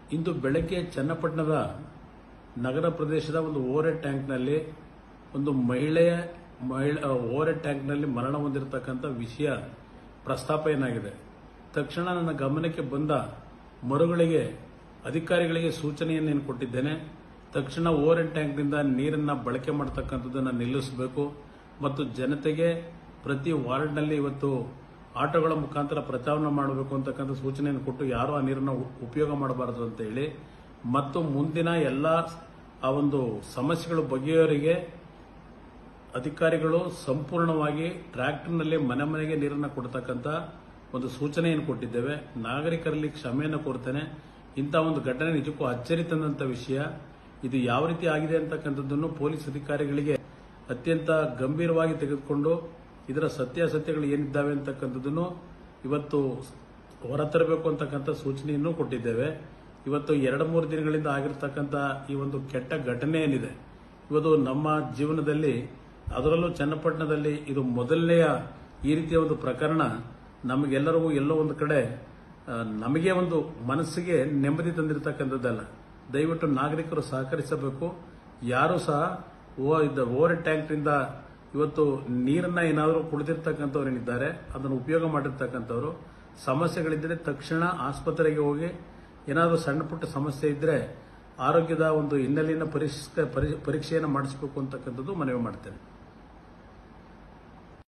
ಇಂದು ಬೆಳಗ್ಗೆ ಚನ್ನಪಟ್ಟಣದ ನಗರ ಪ್ರದೇಶದ ಒಂದು ಓವರ್ ಟ್ಯಾಂಕ್ನಲ್ಲಿ ಒಂದು ಮಹಿಳೆಯ ಮಹಿಳೆ ಓವರ್ ಟ್ಯಾಂಕ್ನಲ್ಲಿ ಮರಣ ಹೊಂದಿರತಕ್ಕಂಥ ವಿಷಯ ಪ್ರಸ್ತಾಪ ಏನಾಗಿದೆ ತಕ್ಷಣ ನನ್ನ ಗಮನಕ್ಕೆ ಬಂದ ಮರುಗಳಿಗೆ ಅಧಿಕಾರಿಗಳಿಗೆ ಸೂಚನೆಯನ್ನೇನು ಕೊಟ್ಟಿದ್ದೇನೆ ತಕ್ಷಣ ಓವರ್ ಟ್ಯಾಂಕ್ನಿಂದ ನೀರನ್ನು ಬಳಕೆ ಮಾಡತಕ್ಕಂಥದ್ದನ್ನು ನಿಲ್ಲಿಸಬೇಕು ಮತ್ತು ಜನತೆಗೆ ಪ್ರತಿ ವಾರ್ಡ್ನಲ್ಲಿ ಇವತ್ತು ಆಟೋಗಳ ಮುಖಾಂತರ ಪ್ರಚಾರ ಮಾಡಬೇಕು ಅಂತಕ್ಕಂಥ ಸೂಚನೆಯನ್ನು ಕೊಟ್ಟು ಯಾರು ಆ ನೀರನ್ನು ಉಪಯೋಗ ಮಾಡಬಾರದು ಅಂತ ಹೇಳಿ ಮತ್ತು ಮುಂದಿನ ಎಲ್ಲ ಆ ಒಂದು ಸಮಸ್ಯೆಗಳು ಬಗೆಯವರಿಗೆ ಅಧಿಕಾರಿಗಳು ಸಂಪೂರ್ಣವಾಗಿ ಟ್ರ್ಯಾಕ್ಟರ್ನಲ್ಲಿ ಮನೆ ಮನೆಗೆ ನೀರನ್ನು ಕೊಡ್ತಕ್ಕಂಥ ಒಂದು ಸೂಚನೆಯನ್ನು ಕೊಟ್ಟಿದ್ದೇವೆ ನಾಗರಿಕರಲ್ಲಿ ಕ್ಷಮೆಯನ್ನು ಕೋರ್ತೇನೆ ಇಂಥ ಒಂದು ಘಟನೆ ನಿಜಕ್ಕೂ ಅಚ್ಚರಿ ತಂದಂಥ ವಿಷಯ ಇದು ಯಾವ ರೀತಿ ಆಗಿದೆ ಅಂತಕ್ಕಂಥದ್ದನ್ನು ಪೊಲೀಸ್ ಅಧಿಕಾರಿಗಳಿಗೆ ಅತ್ಯಂತ ಗಂಭೀರವಾಗಿ ತೆಗೆದುಕೊಂಡು ಇದರ ಸತ್ಯಾಸತ್ಯಗಳು ಏನಿದ್ದಾವೆ ಅಂತಕ್ಕಂಥದ್ದನ್ನು ಇವತ್ತು ಹೊರತರಬೇಕು ಅಂತಕ್ಕಂಥ ಸೂಚನೆಯನ್ನು ಕೊಟ್ಟಿದ್ದೇವೆ ಇವತ್ತು ಎರಡು ಮೂರು ದಿನಗಳಿಂದ ಆಗಿರ್ತಕ್ಕಂಥ ಈ ಒಂದು ಕೆಟ್ಟ ಘಟನೆ ಏನಿದೆ ಇವತ್ತು ನಮ್ಮ ಜೀವನದಲ್ಲಿ ಅದರಲ್ಲೂ ಚನ್ನಪಟ್ಟಣದಲ್ಲಿ ಇದು ಮೊದಲನೆಯ ಈ ರೀತಿಯ ಒಂದು ಪ್ರಕರಣ ನಮಗೆಲ್ಲರಿಗೂ ಎಲ್ಲೋ ಒಂದು ಕಡೆ ಆ, ನಮಗೆ ಒಂದು ಮನಸ್ಸಿಗೆ ನೆಮ್ಮದಿ ತಂದಿರತಕ್ಕಂಥದ್ದಲ್ಲ ದಯವಿಟ್ಟು ನಾಗರಿಕರು ಸಹಕರಿಸಬೇಕು ಯಾರು ಸಹ ಓ ಇದ್ದ ಓವರ್ ಟ್ಯಾಂಕ್ನಿಂದ ಇವತ್ತು ನೀರನ್ನ ಏನಾದರೂ ಕುಡಿದಿರ್ತಕ್ಕಂಥವ್ರು ಏನಿದ್ದಾರೆ ಅದನ್ನು ಉಪಯೋಗ ಮಾಡಿರ್ತಕ್ಕಂಥವ್ರು ಸಮಸ್ಯೆಗಳಿದ್ದರೆ ತಕ್ಷಣ ಆಸ್ಪತ್ರೆಗೆ ಹೋಗಿ ಏನಾದರೂ ಸಣ್ಣ ಪುಟ್ಟ ಸಮಸ್ಯೆ ಇದ್ದರೆ ಆರೋಗ್ಯದ ಒಂದು ಹಿನ್ನೆಲೆಯನ್ನು ಪರೀಕ್ಷೆ ಪರೀಕ್ಷೆಯನ್ನು ಮಾಡಿಸಬೇಕು ಅಂತಕ್ಕಂಥದ್ದು ಮನವಿ ಮಾಡ್ತೇನೆ